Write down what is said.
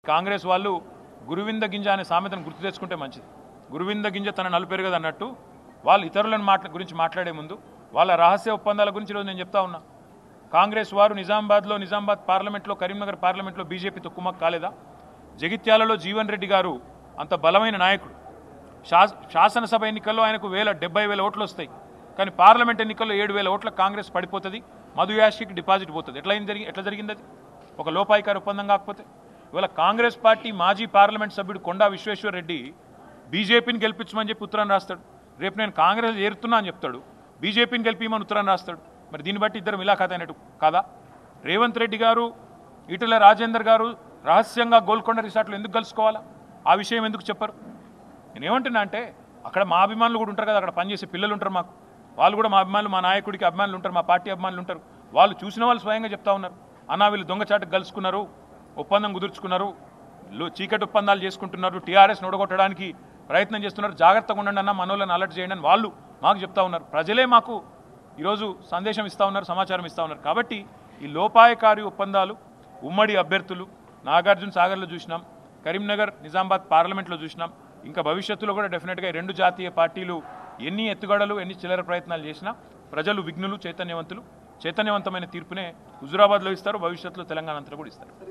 కాంగ్రెస్ వాళ్ళు గురువింద గింజ అనే సామెతను గుర్తు తెచ్చుకుంటే మంచిది గురువింద గింజ తన నలుపేరు కదా అన్నట్టు వాళ్ళు ఇతరులను మాట్లా గురించి మాట్లాడే ముందు వాళ్ళ రహస్య ఒప్పందాల గురించి ఈరోజు నేను చెప్తా ఉన్నా కాంగ్రెస్ వారు నిజామాబాద్లో నిజామాబాద్ పార్లమెంట్లో కరీంనగర్ పార్లమెంట్లో బీజేపీతో కుమ్మక్ కాలేదా జగిత్యాలలో జీవన్ రెడ్డి గారు అంత బలమైన నాయకుడు శాస శాసనసభ ఎన్నికల్లో ఆయనకు వేల డెబ్బై వేల ఓట్లు వస్తాయి కానీ పార్లమెంట్ ఎన్నికల్లో ఏడు వేల ఓట్ల కాంగ్రెస్ పడిపోతుంది మధు యాష్కి డిపాజిట్ పోతుంది ఎట్లా అయింది జరిగి ఎట్లా జరిగింది అది ఒక లోపాయికారి ఒప్పందం కాకపోతే ఇవాళ కాంగ్రెస్ పార్టీ మాజీ పార్లమెంట్ సభ్యుడు కొండా విశ్వేశ్వర్ రెడ్డి బీజేపీని గెలిపించమని చెప్పి ఉత్తరాన్ని రాస్తాడు రేపు నేను కాంగ్రెస్ చేరుతున్నా అని చెప్తాడు బీజేపీని గెలిపించమని ఉత్తరాన్ని రాస్తాడు మరి దీన్ని బట్టి ఇద్దరు మిలాఖాత అయినట్టు కాదా రేవంత్ రెడ్డి గారు ఈటల రాజేందర్ గారు రహస్యంగా గోల్కొండ రిసార్ట్లో ఎందుకు కలుసుకోవాలా ఆ విషయం ఎందుకు చెప్పరు నేను ఏమంటున్నా అంటే అక్కడ మా అభిమానులు కూడా ఉంటారు కదా అక్కడ పనిచేసే పిల్లలు ఉంటారు మాకు వాళ్ళు కూడా మా అభిమానులు మా నాయకుడికి అభిమానులు ఉంటారు మా పార్టీ అభిమానులు ఉంటారు వాళ్ళు చూసిన వాళ్ళు స్వయంగా చెప్తా ఉన్నారు అన్నా వీళ్ళు దొంగచాటుకు కలుసుకున్నారు ఒప్పందం కుదుర్చుకున్నారు లో- చీకటి ఒప్పందాలు చేసుకుంటున్నారు టీఆర్ఎస్ నొడగొట్టడానికి ప్రయత్నం చేస్తున్నారు జాగ్రత్తగా ఉండండి అన్న మనోళ్ళని అలర్ట్ చేయండి అని వాళ్ళు మాకు చెప్తా ఉన్నారు ప్రజలే మాకు ఈరోజు సందేశం ఇస్తా ఉన్నారు సమాచారం ఇస్తా ఉన్నారు కాబట్టి ఈ లోపాయకారి ఒప్పందాలు ఉమ్మడి అభ్యర్థులు నాగార్జున సాగర్లో చూసినాం కరీంనగర్ నిజామాబాద్ పార్లమెంట్లో చూసినాం ఇంకా భవిష్యత్తులో కూడా డెఫినెట్గా ఈ రెండు జాతీయ పార్టీలు ఎన్ని ఎత్తుగడలు ఎన్ని చిల్లర ప్రయత్నాలు చేసినా ప్రజలు విఘ్నులు చైతన్యవంతులు చైతన్యవంతమైన తీర్పునే హుజురాబాద్లో ఇస్తారు భవిష్యత్తులో తెలంగాణ అంతా కూడా ఇస్తారు